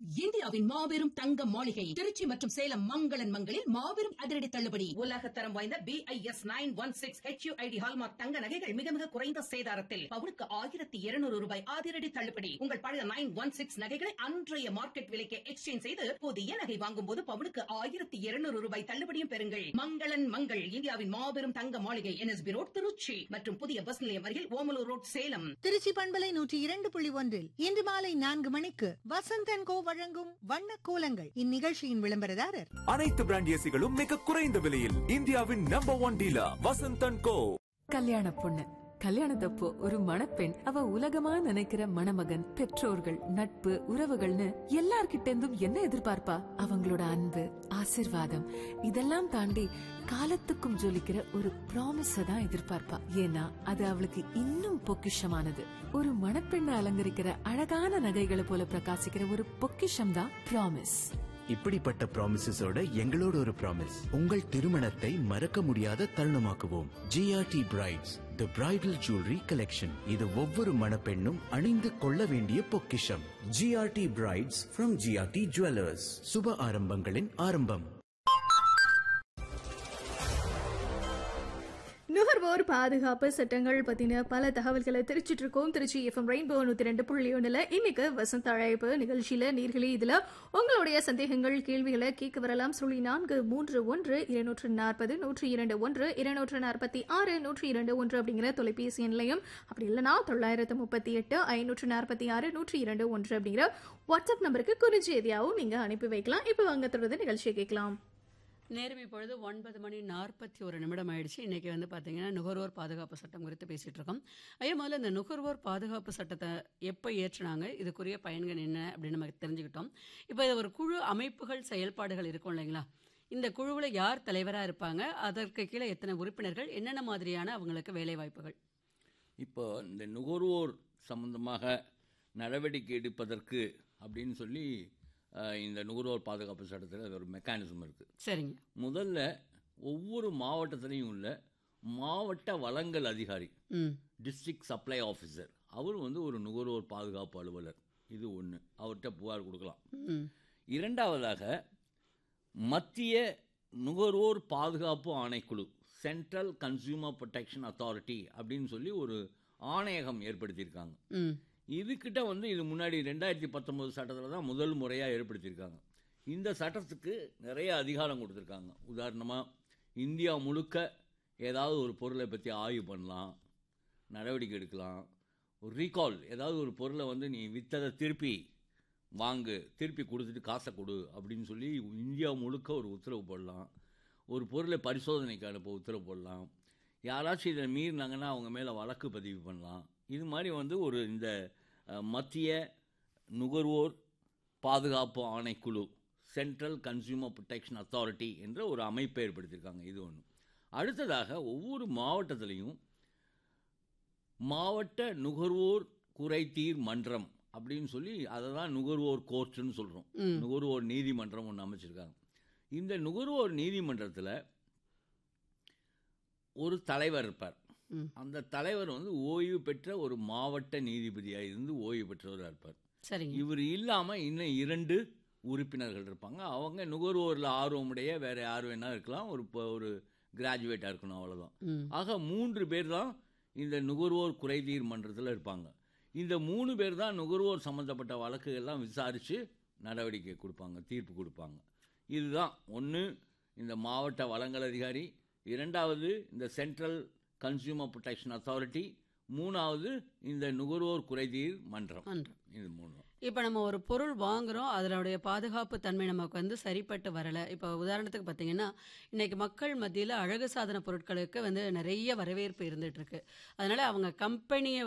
இந்தியாவின் மாபெரும் தங்க மாளிகை திருச்சி மற்றும் சேலம் மங்களன் மங்களில் மாபெரும் அதிரடி தள்ளுபடி உலக தரம் வாய்ந்த B I S nine one six H ID hallmark தங்க நகைகள் மிக மிக குறைந்த சேதாரத்தில் பவுனுக்கு ஆயிரத்தி இருநூறு ரூபாய் அதிரடி தள்ளுபடி உங்கள் பழைய நைன் ஒன் சிக்ஸ் நகைகளை அன்றைய மார்க்கெட் விலைக்கு எக்ஸ்சேஞ்ச் செய்து புதிய நகை வாங்கும் போது பவுனுக்கு ஆயிரத்தி இருநூறு ரூபாய் தள்ளுபடியும் பெறுங்கள் மங்களன் மங்கள் இந்தியாவின் மாபெரும் தங்க மாளிகை என்எஸ்பி ரோட் திருச்சி மற்றும் புதிய பஸ் நிலையம் அருகில் ஓமலூர் ரோட் சேலம் திருச்சி பண்பலை நூற்றி இரண்டு புள்ளி ஒன்றில் இன்று மாலை நான்கு மணிக்கு வசந்தன் கோ வழங்கும் வண்ண கோலங்கள் இந்நிகழ்ச்சியின் விளம்பரதாரர் அனைத்து பிராண்ட் ஏசிகளும் மிக குறைந்த விலையில் இந்தியாவின் number one dealer Vasanthan co கல்யாண பொண்ணு கல்யாணத்தப்போ ஒரு மணப்பெண் அவ உலகமா நினைக்கிற மணமகன் பெற்றோர்கள் நட்பு உறவுகள்னு எல்லார்கிட்ட இருந்தும் என்ன எதிர்பார்ப்பா அவங்களோட அன்பு ஆசிர்வாதம் இதெல்லாம் தாண்டி காலத்துக்கும் ஜொலிக்கிற ஒரு ப்ராமிஸ தான் எதிர்பார்ப்பா ஏன்னா அது அவளுக்கு இன்னும் பொக்கிஷமானது ஒரு மணப்பெண்ணை அலங்கரிக்கிற அழகான நகைகளை போல பிரகாசிக்கிற ஒரு பொக்கிஷம் தான் ப்ராமிஸ் இப்படிப்பட்ட ப்ராமிசஸோட எங்களோட ஒரு ப்ராமிஸ் உங்கள் திருமணத்தை மறக்க முடியாத தருணமாக்குவோம் GRT brides the bridal jewellery collection இது ஒவ்வொரு மணப்பெண்ணும் அணிந்து கொள்ள வேண்டிய பொக்கிஷம் GRT brides from GRT jewellers சுப ஆரம்பங்களின் ஆரம்பம் நுகர்வோர் பாதுகாப்பு சட்டங்கள் பத்தின பல தகவல்களை தெரிச்சிட்டு இருக்கோம் திருச்சி எஃப்எம் ரெயின்போ நூத்தி ரெண்டு புள்ளி ஒண்ணுல இன்னைக்கு வசந்த அழைப்பு நிகழ்ச்சியில நீர்களே இதுல உங்களுடைய சந்தேகங்கள் கேள்விகளை கேட்க வரலாம் சொல்லி நான்கு மூன்று ஒன்று இருநூற்று நாற்பது நூற்றி இரண்டு ஒன்று இருநூற்று நாற்பத்தி ஆறு நூற்றி இரண்டு ஒன்று அப்படிங்கிற தொலைபேசி எண்லையும் அப்படி இல்லைனா தொள்ளாயிரத்து முப்பத்தி எட்டு ஐநூற்று நாற்பத்தி ஆறு நூற்றி இரண்டு ஒன்று அப்படிங்கிற வாட்ஸ்அப் நம்பருக்கு குறுஞ்செய்தியாகவும் நீங்க அனுப்பி வைக்கலாம் இப்போ வாங்க தொடர்ந்து நிகழ்ச்சியை கேட்கலாம் நேரம் இப்பொழுது ஒன்பது மணி நாற்பத்தி ஒரு நிமிடம் ஆயிடுச்சு இன்னைக்கு வந்து பார்த்தீங்கன்னா நுகர்வோர் பாதுகாப்பு சட்டம் குறித்து பேசிட்டு இருக்கோம் ஐயா முதல்ல இந்த நுகர்வோர் பாதுகாப்பு சட்டத்தை எப்போ ஏற்றினாங்க இதுக்குரிய பயன்கள் என்ன அப்படின்னு நம்ம தெரிஞ்சுக்கிட்டோம் இப்போ இது ஒரு குழு அமைப்புகள் செயல்பாடுகள் இருக்கும் இல்லைங்களா இந்த குழுவில் யார் தலைவராக இருப்பாங்க அதற்கு கீழே எத்தனை உறுப்பினர்கள் என்னென்ன மாதிரியான அவங்களுக்கு வேலை வாய்ப்புகள் இப்போ இந்த நுகர்வோர் சம்பந்தமாக நடவடிக்கை எடுப்பதற்கு அப்படின்னு சொல்லி அஹ், இந்த நுகர்வோர் பாதுகாப்பு சட்டத்தில் அது ஒரு மெக்கானிசம் இருக்குது சரிங்க முதல்ல ஒவ்வொரு மாவட்டத்திலையும் உள்ள மாவட்ட வளங்கள் அதிகாரி ம் டிஸ்ட்ரிக்ட் சப்ளை ஆஃபீஸர் அவர் வந்து ஒரு நுகர்வோர் பாதுகாப்பு அலுவலர் இது ஒன்று அவர்கிட்ட புகார் கொடுக்கலாம் ம் இரண்டாவதாக மத்திய நுகர்வோர் பாதுகாப்பு ஆணைக்குழு சென்ட்ரல் கன்சியூமர் ப்ரொடெக்ஷன் அத்தாரிட்டி அப்படின்னு சொல்லி ஒரு ஆணையகம் ஏற்படுத்தியிருக்காங்க ம் இதுக்கிட்ட வந்து இது முன்னாடி ரெண்டாயிரத்தி பத்தொன்பது சட்டத்தில் தான் முதல் முறையாக ஏற்படுத்தியிருக்காங்க இந்த சட்டத்துக்கு நிறைய அதிகாரம் கொடுத்துருக்காங்க உதாரணமாக இந்தியா முழுக்க ஏதாவது ஒரு பொருளை பற்றி ஆய்வு பண்ணலாம் நடவடிக்கை எடுக்கலாம் ஒரு ரீகால் ஏதாவது ஒரு பொருளை வந்து நீ விற்றதை திருப்பி வாங்கு திருப்பி கொடுத்துட்டு காசை கொடு அப்படின்னு சொல்லி இந்தியா முழுக்க ஒரு உத்தரவு போடலாம் ஒரு பொருளை பரிசோதனைக்கு அனுப்ப உத்தரவு போடலாம் யாராச்சும் இதை மீறினாங்கன்னா அவங்க மேலே வழக்கு பதிவு பண்ணலாம் இது மாதிரி வந்து ஒரு இந்த அஹ், மத்திய நுகர்வோர் பாதுகாப்பு ஆணைக்குழு சென்ட்ரல் கன்சியூமர் ப்ரொடெக்ஷன் அத்தாரிட்டி என்ற ஒரு அமைப்பை ஏற்படுத்தியிருக்காங்க இது ஒன்று அடுத்ததாக ஒவ்வொரு மாவட்டத்திலையும் மாவட்ட நுகர்வோர் குறைதீர் மன்றம் அப்படின்னு சொல்லி அதை தான் நுகர்வோர் கோர்ட்டுன்னு சொல்கிறோம் நுகர்வோர் நீதிமன்றம் ஒன்று அமைச்சிருக்காங்க இந்த நுகர்வோர் நீதிமன்றத்தில் ஒரு தலைவர் இருப்பார் அந்த தலைவர் வந்து ஓய்வு பெற்ற ஒரு மாவட்ட நீதிபதியாக இருந்து ஓய்வு பெற்றவராக இருப்பார் சரிங்க இவர் இல்லாமல் இன்னும் இரண்டு உறுப்பினர்கள் இருப்பாங்க அவங்க நுகர்வோரில் ஆர்வமுடைய வேற யார் வேணா இருக்கலாம் ஒரு இப்போ ஒரு கிராஜுவேட்டாக இருக்கணும் அவ்வளோதான் ஆக மூன்று பேர் தான் இந்த நுகர்வோர் குறைதீர் மன்றத்தில் இருப்பாங்க இந்த மூணு பேர் தான் நுகர்வோர் சம்மந்தப்பட்ட வழக்குகள்லாம் விசாரித்து நடவடிக்கை கொடுப்பாங்க தீர்ப்பு கொடுப்பாங்க இதுதான் ஒன்று இந்த மாவட்ட வளங்கள் அதிகாரி இரண்டாவது இந்த சென்ட்ரல் கன்சியூமர் ப்ரொடெக்ஷன் அத்தாரிட்டி மூணாவது இந்த நுகர்வோர் குறைதீர் மன்றம் மன்றம். இது மூணு தான். இப்போ நம்ம ஒரு பொருள் வாங்குறோம் அதனுடைய பாதுகாப்பு தன்மை நமக்கு வந்து சரிப்பட்டு வரல இப்போ உதாரணத்துக்கு பார்த்தீங்கன்னா இன்னைக்கு மக்கள் மத்தியில் அழகு சாதன பொருட்களுக்கு வந்து நிறைய வரவேற்பு இருந்துட்டு இருக்கு அதனால அவங்க கம்பெனியை